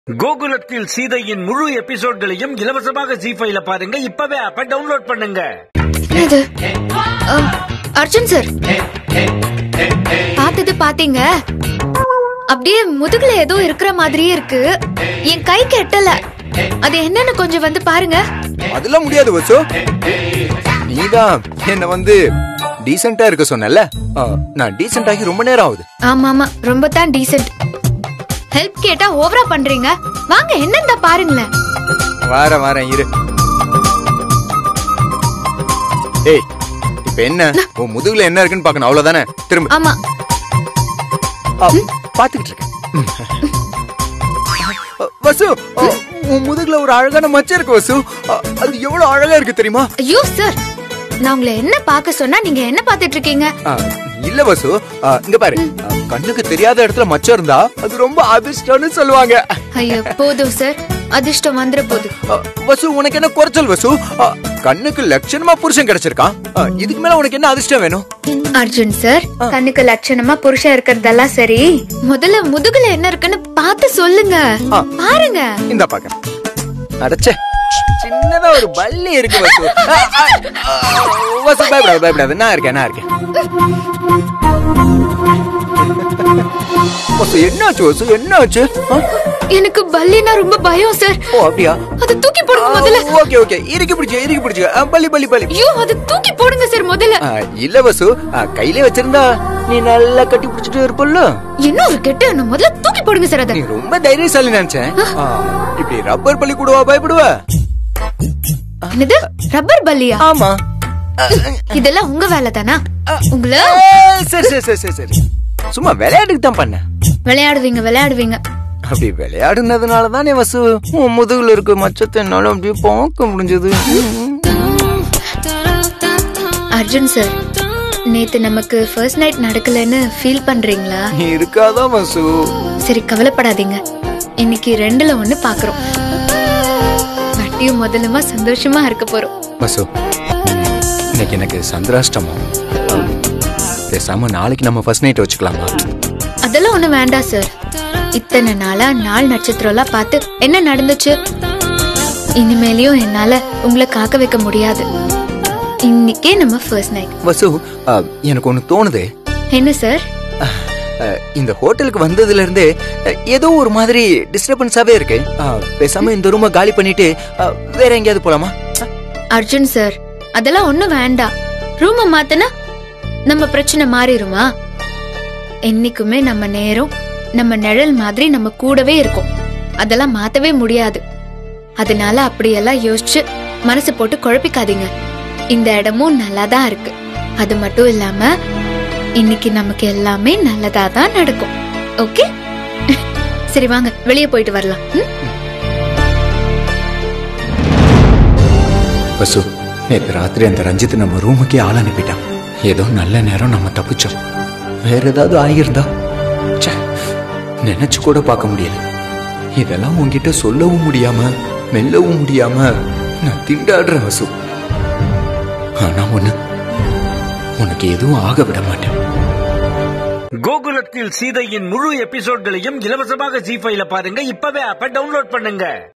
கோகுலத்தில் சீதையின் முழு எபிசோட்களையும் இலவசமாக ஜி ஃபைல பாருங்க இப்பவே ஆப்ப டவுன்லோட் பண்ணுங்க இது அம், அர்ஜுன் சார் பார்த்தது பாத்தீங்க அப்படியே முதுகுல ஏதோ இருக்கிற மாதிரியே இருக்கு என் கைக்கு எட்டல அது என்னன்னு கொஞ்சம் வந்து பாருங்க அதெல்லாம் முடியாது வசு நீதான் என்ன வந்து டீசெண்டா இருக்க சொன்னல நான் டீசென்ட் ஆகி ரொம்ப நேரம் ஆகுது ஆமா ஆமா ரொம்ப தான் டீசென்ட் ஹெல்ப் கேட்டா ஓவரா பண்றீங்க வாங்க என்னன்னு பாருங்களேன் வாரேன் வாரேன் இரு ஏய் இப்ப என்ன உன் முதுகுல என்ன இருக்குன்னு பார்க்கணும் அவ்வளவுதானே திரும்ப ஆமா ஆ, பாத்துக்கிட்டு இருக்கேன் அ, வசு அ, உன் முதுகுல ஒரு அழகான மச்சம் இருக்கு வசு அ, அது எவ்வளவு அழகா இருக்கு தெரியுமா ஐயோ சார் நான் உங்களை என்ன பார்க்க சொன்னா நீங்க என்ன பார்த்துட்டு இருக்கீங்க ஆ, இல்ல வசு ஆ, இங்க பாரு ஆ, கண்ணுக்கு தெரியாத இடத்துல மச்சம் இருந்தா அது ரொம்ப அதிர்ஷ்டம்னு சொல்லுவாங்க ஐயோ போதும் சார் அதிர்ஷ்டம் வந்துட போகுது ஆ, வசு உனக்கு என்ன குறைச்சல் வசு ஆ, கண்ணுக்கு லட்சணமா புருஷன் கிடைச்சிருக்கான் ஆ, இதுக்கு மேல உனக்கு என்ன அதிர்ஷ்டம் வேணும் அர்ஜுன் சார் கண்ணுக்கு லட்சணமா புருஷன் இருக்கிறதெல்லாம் சரி முதல்ல முதுகுல என்ன இருக்குன்னு பார்த்து சொல்லுங்க ஆ. பாருங்க இந்த பாக்க அடச்சே சின்னதா ஒரு பல்லி இருக்கு வசு ஆ, ஆ, ஆ, வசு பயப்படாது பயப்படாது நான் இருக்கேன் நான் இருக்கேன் வசு என்னாச்சு வசு என்னாச்சு ஆ? எனக்கு பல்லினா ரொம்ப பயம் சார் ஓ அப்படியா அதை தூக்கி போடுங்க முதல்ல ஓகே ஓகே இறுக்கி பிடிச்சு இறுக்கி பிடிச்சு ஆ, பல்லி பல்லி பல்லி ஐயோ அதை தூக்கி போடுங்க சார் முதல்ல ஆ, இல்ல வசு ஆ, கையிலே வச்சிருந்தா நீ நல்லா கட்டி பிடிச்சிட்டு இருப்பல்ல என்ன ஒரு கெட்ட எண்ணம் முதல்ல தூக்கி போடுங்க சார் அதை நீ ரொம்ப தைரியசாலி நினைச்சேன் ஆ, இப்படி ரப்பர் பள்ளி கூடவா பயப்படுவ என்னது ரப்பர் பல்லியா ஆமா இதெல்லாம் உங்க வேலை தானா உங்கள ஏய், சரி சரி சரி சரி சரி சும்மா விளையாட்டுக்கு தான் பண்ணேன் விளையாடுவீங்க விளையாடுவீங்க அப்படி விளையாடுனதுனால தானே வசு உன் முதுகுல இருக்க மச்சத்தை என்னால அப்படியே பார்க்க முடிஞ்சது அர்ஜுன் சார் நேத்து நமக்கு ஃபர்ஸ்ட் நைட் நடக்கலன்னு ஃபீல் பண்றீங்களா நீ இருக்காதா வசு சரி கவலைப்படாதீங்க இன்னைக்கு ரெண்டுல ஒண்ணு பாக்குறோம் வட்டியும் முதலுமா சந்தோஷமா இருக்க போறோம் வசு இன்னைக்கு எனக்கு சந்திராஷ்டமம் பேசாம நாளைக்கு நம்ம ஃபர்ஸ்ட் நைட் வச்சுக்கலாமா அதெல்லாம் ஒண்ணு வேண்டாம் சார் இத்தனை நாளா நாள் நட்சத்திரம்லாம் பார்த்து என்ன நடந்துச்சு இனிமேலையும் என்னால உங்களை காக்க வைக்க முடியாது இன்னைக்கே நம்ம ஃபர்ஸ்ட் நைட் வசு ஆ, எனக்கு ஒண்ணு தோணுது என்ன சார் ஆ, இந்த ஹோட்டலுக்கு வந்ததுல இருந்தே ஆ, ஏதோ ஒரு மாதிரி டிஸ்டர்பன்ஸாவே இருக்கு ஆ, பேசாம இந்த ரூமை காலி பண்ணிட்டு ஆ, வேற எங்கேயாவது போலாமா அர்ஜுன் சார் அதெல்லாம் ஒண்ணும் வேண்டாம் ரூம மாத்தனா நம்ம பிரச்சனை மாறிடுமா என்னைக்குமே நம்ம நேரம் நம்ம நிழல் மாதிரி நம்ம கூடவே இருக்கும் அதெல்லாம் மாத்தவே முடியாது அதனால அப்படியெல்லாம் யோசிச்சு மனசு போட்டு குழப்பிக்காதீங்க இந்த இடமும் நல்லா தான் இருக்கு அது மட்டும் இல்லாம இன்னைக்கு நமக்கு எல்லாமே நல்லதா தான் நடக்கும் ஓகே சரி வாங்க வெளியே போயிட்டு வரலாம் ம்? வசு நேற்று ராத்திரி அந்த ரஞ்சித் நம்ம ரூமுக்கே ஆள் அனுப்பிட்டான் ஏதோ நல்ல நேரம் நம்ம தப்பிச்சோம் வேற ஏதாவது ஆகியிருந்தா ச்சே, நினைச்சு கூட பார்க்க முடியல இதெல்லாம் உன்கிட்ட சொல்லவும் முடியாம மெல்லவும் முடியாம நான் திண்டாடுறேன் வசு ஆனா ஒண்ணு உனக்கு எதுவும் ஆக விட மாட்டேன் கோகுலத்தில் சீதையின் முழு எபிசோட்களையும் இலவசமாக ஜி ஃபைல பாருங்க இப்பவே ஆப்ப டவுன்லோட் பண்ணுங்க